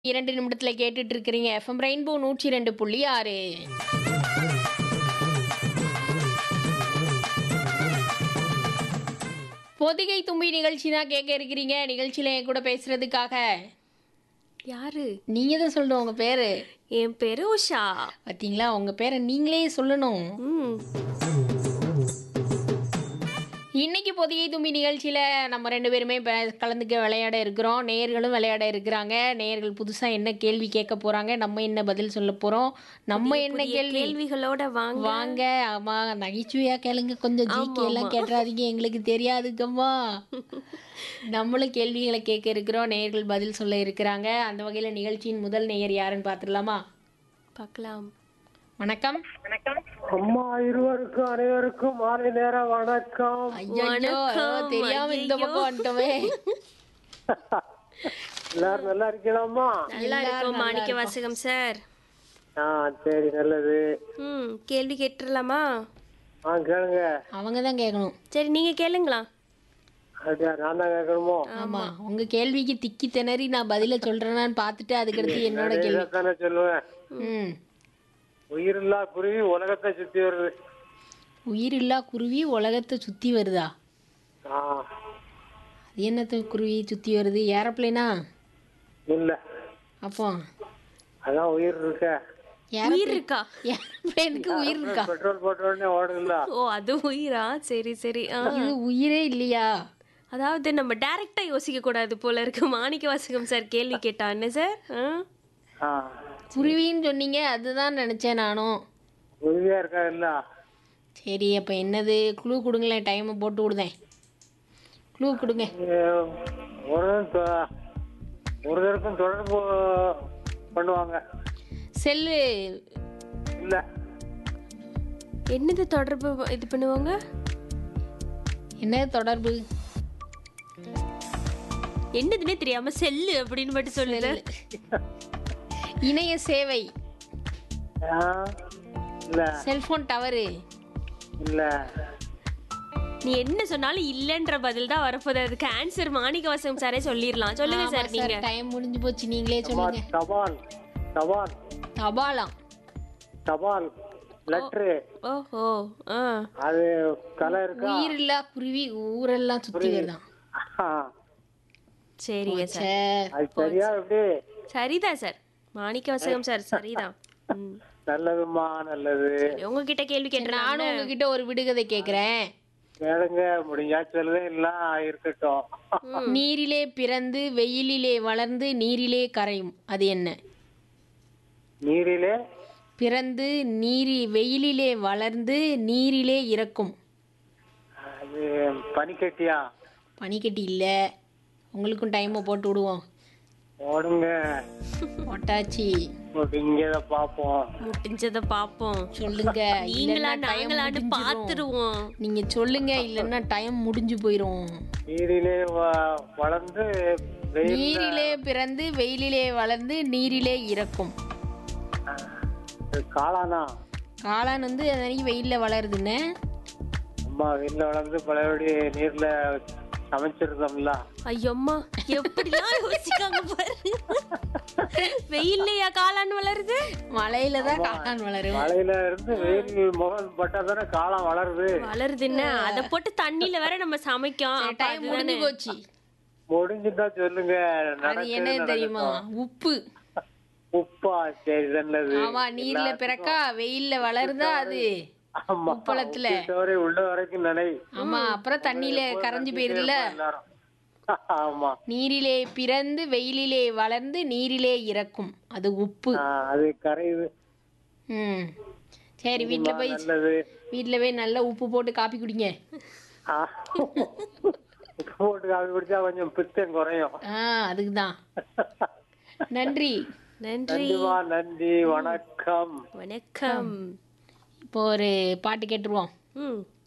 இரண்டு நிமிடத்துல கேட்டுட்டு இருக்கிறீங்க எஃப்எம் ரெயின்போ நூற்றி ரெண்டு புள்ளி ஆறு பொதிகை தும்பி நிகழ்ச்சி தான் கேட்க இருக்கிறீங்க நிகழ்ச்சியில என் கூட பேசுறதுக்காக யாரு நீங்க தான் சொல்லணும் உங்க பேரு என் பேரு உஷா பாத்தீங்களா உங்க பேரை நீங்களே சொல்லணும் ம் இன்னைக்கு பொதிகை தும்பி நிகழ்ச்சியில நம்ம ரெண்டு பேருமே ப- கலந்துக்க விளையாட இருக்கிறோம் நேயர்களும் விளையாட இருக்கிறாங்க நேயர்கள் புதுசா என்ன கேள்வி கேட்க போறாங்க நம்ம என்ன பதில் சொல்ல போறோம் நம்ம என்ன புதிய கேள்வி கேள்விகளோட வாங்க வாங்க ஆமா நகைச்சுவையா கேளுங்க கொஞ்சம் ஜிகே எல்லாம் கேட்டுறாதீங்க எங்களுக்கு தெரியாதுக்கம்மா நம்மளும் கேள்விகளை கேட்க இருக்கிறோம் நேயர்கள் பதில் சொல்ல இருக்கிறாங்க அந்த வகையில நிகழ்ச்சியின் முதல் நேயர் யாருன்னு பார்த்துடலாமா பார்க்கலாம் வணக்கம் அம்மா இருவருக்கும் அனைவருக்கும் மாலை நேர வணக்கம் ஐயோ வணக்கம், தெரியாம இந்த பக்கம் வந்துட்டோமே எல்லாரும் நல்லா இருக்கீங்களாம்மா நல்லா இருக்கும் மாணிக்க வாசகம் சார் ஆ சரி நல்லது ம் கேள்வி கேட்டுடலாமா ஆ கேளுங்க அவங்க தான் கேட்கணும் சரி நீங்க கேளுங்களா அப்படியா நான் தான் கேட்கணுமோ ஆமா உங்க கேள்விக்கு திக்கி திணறி நான் பதில சொல்றேனான்னு பார்த்துட்டு அதுக்கடுத்து என்னோட கேள்வி தானே சொல்லுவேன் ம் உயிரில்லா குருவி உலகத்தை சுத்தி வருது உயிரில்லா குருவி உலகத்தை சுத்தி வருதா ஆ அது என்னத்த குருவி சுத்தி வருது ஏரோப்ளேனா இல்ல அப்போ அதான் உயிர் இருக்க உயிர் இருக்கா ஏரோப்ளேனுக்கு உயிர் இருக்கா பெட்ரோல் போட்ட உடனே ஓடுதுல்ல ஓ அது உயிரா சரி சரி ஆ இது உயிரே இல்லையா அதாவது நம்ம டைரக்டா யோசிக்க கூடாது போல இருக்கு மாணிக்க வாசகம் சார் கேள்வி கேட்டா என்ன சார் ஆ? ஆ குருவின்னு சொன்னீங்க அதுதான் நினைச்சேன் நானும் உறுதியா இருக்கா இல்ல சரி அப்ப என்னது க்ளூ கொடுங்களேன் டைமை போட்டு விடுதேன் க்ளூ கொடுங்க ஒரு தொ- ஒருத்தருக்கும் தொடர்பு பண்ணுவாங்க செல்லு இல்ல என்னது தொடர்பு இது பண்ணுவாங்க என்ன தொடர்பு என்னதுன்னே தெரியாம செல்லு அப்படின்னு மட்டும் சொல்லுது இணைய சேவை ஆ, இல்ல செல்போன் டவரு இல்ல நீ என்ன சொன்னாலும் இல்லன்ற பதில் தான் வரப்போகுது அதுக்கு ஆன்சர் மாணிக்க வாசகம் சாரே சொல்லிடலாம் சொல்லுங்க சார் நீங்க டைம் முடிஞ்சு போச்சு நீங்களே அம்மா, சொல்லுங்க தபால் தபால் தபாலாம் தபால் லெட்ரு ஓஹோ ஆ அது கலை இருக்கா உயிர் இல்லா குருவி ஊரெல்லாம் சுத்தி வருதான் ஆ, சரிங்க சார் சே, அது சரியா எப்படி சரிதான் சார் மாணிக்க வாசகம் சார் சரிதான் ம். நல்லதும்மா நல்லது சரி, உங்ககிட்ட கேள்வி கேட்டேன் நானும் உங்ககிட்ட ஒரு விடுகதை கேக்குறேன் கேளுங்க முடிஞ்சா சொல்லுங்க இல்ல இருக்கட்டும் நீரிலே பிறந்து வெயிலிலே வளர்ந்து நீரிலே கரையும் அது என்ன நீரிலே பிறந்து நீரி வெயிலிலே வளர்ந்து நீரிலே இறக்கும் அது பனிக்கட்டியா பனிக்கட்டி இல்ல உங்களுக்கும் டைமை போட்டு விடுவோம் ஓடுங்க போட்டாச்சு இங்கத பாப்போம் முடிஞ்சதை பார்ப்போம் சொல்லுங்க நீங்களா இல்லைன்னா time நாங்களான்னு முடிஞ்சிரும். பார்த்துருவோம் நீங்க சொல்லுங்க இல்லைன்னா டைம் முடிஞ்சு போயிரும் நீரிலே வ- வளர்ந்து வெயில் நீரிலே பிறந்து வெயிலிலே வளர்ந்து நீரிலே இறக்கும் காளானா காளான் வந்து அன்னைக்கு வெயில்ல வளருதுன்னு அம்மா வெயில்ல வளர்ந்து பழையபடி நீர்ல சமைச்சிருந்தோம்ல ஐயம்மா எப்படிலாம் யோசிக்காங்க பாரு வெயில்லையா காளான் வளருது மலையில தான் காளான் வளரும் மழையில இருந்து வெயில் முகம் பட்டா தானே காளான் வளருது வளருதுன்னு அத போட்டு தண்ணியில வேற நம்ம சமைக்கும் அப்ப டைம் முடிஞ்சு போச்சு முடிஞ்சுதா சொல்லுங்க அது நடக்குது, என்ன தெரியுமா உப்பு உப்பா சரி நல்லது ஆமா நீர்ல பிறக்கா வெயில்ல வளருதா அது ஆமா உப்பளத்துல. உப்பிட்டவரை உள்ள வரைக்கும் நினை ஆமா அப்புறம் தண்ணியில கரைஞ்சு போயிருதுல எல்லாரும் ஆமா நீரிலே பிறந்து வெயிலிலே வளர்ந்து நீரிலே இறக்கும் அது உப்பு ஆ, அது கரையுது ம் சரி வீட்ல போய் நல்லது வீட்ல போய் நல்லா உப்பு போட்டு காப்பி குடிங்க ஆ. உப்பு போட்டு காபி குடிச்சா கொஞ்சம் பித்தம் குறையும் ஆ அதுக்கு தான் நன்றி நன்றி நன்றிமா நன்றி வணக்கம் வணக்கம் இப்போ ஒரு பாட்டு கேட்டுருவோம் ம்